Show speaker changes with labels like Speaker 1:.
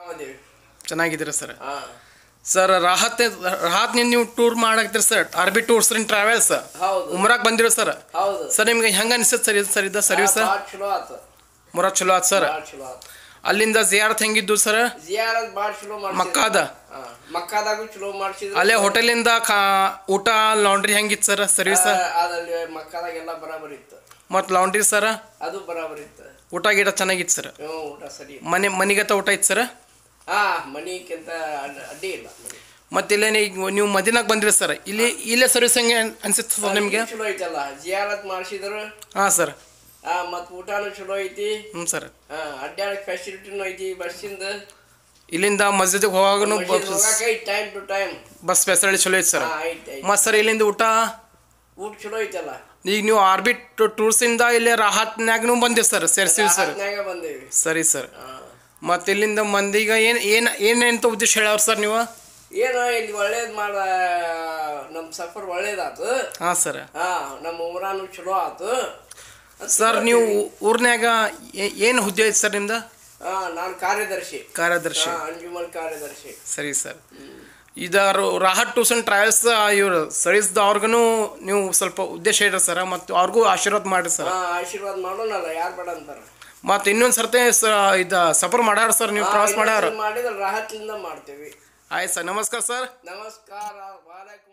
Speaker 1: ಹೌದೇವಿ
Speaker 2: ಚೆನ್ನಾಗಿದ್ದೀರಾ ಸರ್
Speaker 1: ಹಾ
Speaker 2: ಸರ್ ರಾಹತ್ ರಾಹತ್ ನೀವು ಟೂರ್ ಮಾಡಾಕ್ತೀರಿ sir R B tours in travels
Speaker 1: ಹೌದು
Speaker 2: ಉಮ್ರಾಕ್ ಬಂದಿರೋ ಸರ್
Speaker 1: ಹೌದು
Speaker 2: ಸರ್ ನಿಮ್ಗೆ ಹೆಂಗ ಅನಿಸ್ತದೆ ಸರ್ ಇದು ಸರ್ ಇದು ಸರ್ವಿಸ್
Speaker 1: ಭಾಳ ಚಲೋ ಆತ
Speaker 2: ಮುರಾ ಚಲೋ ಆತ್ ಸರ್
Speaker 1: ಭಾಳ ಚಲೋ ಆತ
Speaker 2: ಅಲ್ಲಿಂದ ಜಿಯಾರತ್ ಹೆಂಗಿದ್ದು ಸರ್
Speaker 1: ಜಿಯಾರತ್ ಭಾಳ ಚಲೋ ಮಾಡ್ಸಿದ್ರು.
Speaker 2: ಮಕ್ಕಾದ
Speaker 1: ಹಾ, ಮಕ್ಕಾದಾಗೂ ಚಲೋ ಮಾಡ್ಸಿದ್ರು
Speaker 2: ಅಲ್ಲೇ ಹೋಟೆಲಿಂದ ಖಾ ಊಟ ಲಾಂಡ್ರಿ ಹೆಂಗಿತ್ತು ಸರ್ ಸರ್ವಿಸ್
Speaker 1: ಆ, ಅದಲ್ಲಿ ಮಕ್ಕದಾಗೆಲ್ಲ ಬರಾಬರ್ ಇತ್ತು
Speaker 2: ಮತ್ತು ಲಾಂಡ್ರಿ ಸರ್
Speaker 1: ಅದು ಬರಾಬರ್ ಇತ್ತು
Speaker 2: ಊಟ ಗೀಟ ಚೆನ್ನಾಗಿತ್ತು ಸರ್
Speaker 1: ಹ್ಞೂ ಊಟ ಸರಿ
Speaker 2: ಮನೆ ಮನಿಗತ ಊಟ ಇತ್ತು ಸರ್
Speaker 1: ಹಾ ಮನಿಕ್ಕಿಂತ ಅಡ್- ಅಡ್ಡಿ ಇಲ್ಲ ಮನಿ.
Speaker 2: ಮತ್ತೆ ಇಲ್ಲೇ ನೀವು ನೀವು ಮದಿನಾಗ ಬಂದಿರಿ ಸರ್ ಇಲ್ಲಿ ಇಲ್ಲೇ ಸರ್ವಿಸ್ ಹೆಂಗೆ ಅನ್ಸುತ್ತೆ ಸರ್ ನಿಮಗೆ
Speaker 1: ಚಲೋ ಐತಲ್ಲ ಜಿಯಾರತ್ ಮಾಡ್ಸಿದ್ರು
Speaker 2: ಹಾಂ ಸರ್
Speaker 1: ಆ ಮತ್ ಊಟಾನು ಚಲೋ ಐತಿ
Speaker 2: ಹ್ಞೂ ಸರ್
Speaker 1: ಹಾ ಅಡ್ಡಾಡಕ್ ಫೆಸಿಲಿಟಿನೂ ಐತಿ ಬಸ್ಸಿಂದ
Speaker 2: ಇಲ್ಲಿಂದ ಮಸ್ಜಿದ್ಗೆ ಹೋಗಾಗನು
Speaker 1: ಹೋಗಾಕ time to time
Speaker 2: bus facility ಚಲೋ ಐತೆ ಸರ್
Speaker 1: ಹಾ ಐತಿ ಐತಿ
Speaker 2: ಮತ್ತು ಸರ್ ಇಲ್ಲಿಂದ ಊಟ
Speaker 1: ಊಟ ಚಲೋ ಐತಲ್ಲ
Speaker 2: ಈಗ ನೀವು ಆರ್ಬಿಟ್ ಟೂರ್ಸಿಂದ ಇಲ್ಲಿ ರಾಹತ್ನಾಗೂ ಬಂದಿರಿ ಸರ್ ಸೇರ್ಸಿವಿ ಸರ್
Speaker 1: ರಾತ್ನ್ಯಾಗ ಬಂದೇವಿ
Speaker 2: ಸರಿ ಸರ್
Speaker 1: ಹಾ.
Speaker 2: ಮತ್ತು ಇಲ್ಲಿಂದ ಮಂದಿಗ ಏನು ಏನು ಏನೇಂತ ಉದ್ದೇಶ ಹೇಳವ್ರ ಸರ್ ನೀವು
Speaker 1: ಏನೋ ಇಲ್ಲಿ ಒಳ್ಳೇದ್ ಮಾಡ ನಮ್ ಸಫರ್ ಒಳ್ಳೇದಾತು
Speaker 2: ಹಾಂ ಸರ್
Speaker 1: ಹಾ ನಮ್ಮ ಉಮ್ರಾನು ಚಲೋ ಆತು ಅದ್
Speaker 2: ಸರ್
Speaker 1: ಚಲೋ
Speaker 2: ನೀವು
Speaker 1: ಐತಿ.
Speaker 2: ಊರ್ನ್ಯಾಗ ಏನು ಹುದ್ದೆ ಐತೆ ಸರ್ ನಿಮ್ದು
Speaker 1: ಹಾ ನಾನು ಕಾರ್ಯದರ್ಶಿ
Speaker 2: ಕಾರ್ಯದರ್ಶಿ
Speaker 1: ಹಾ ಅಂಜುಮನ್ ಕಾರ್ಯದರ್ಶಿ
Speaker 2: ಸರಿ ಸರ್ ಇದಾರು ರಾಹತ್ ಟೂರ್ಸ್ ಅಂಡ್ ಟ್ರಾವೆಲ್ಸ್ ಇವರು ಸರ್ವಿಸ್ದವ್ರಿಗೂ ನೀವು ಸ್ವಲ್ಪ ಉದ್ದೇಶ ಹೇಳ್ರಿ ಸರ್ ಮತ್ತು ಅವ್ರಿಗೂ ಆಶೀರ್ವಾದ ಮಾಡಿರಿ ಸರ್
Speaker 1: ಹಾ ಆಶೀರ್ವಾದ ಮಾಡೋಣಲ್ಲ ಯಾರು ಬೇಡ ಅಂತಾರ
Speaker 2: ಮತ್ತು ಇನ್ನೊಂದು ಸರ್ತಿ ಸ ಇದು ಸಫರ್ ಮಾಡ್ಯಾರ ಸರ್ ನೀವು ಪ್ರವಾಸ ಮಾಡ್ಯಾರ
Speaker 1: ಮಾಡಿದ್ರೆ ರಾಹತ್ಲಿಂದ ಮಾಡ್ತೇವಿ
Speaker 2: ಆಯ್ತು ಸರ್ ನಮಸ್ಕಾರ ಸರ್
Speaker 1: ನಮಸ್ಕಾರ ವಾಲೈಕುಂ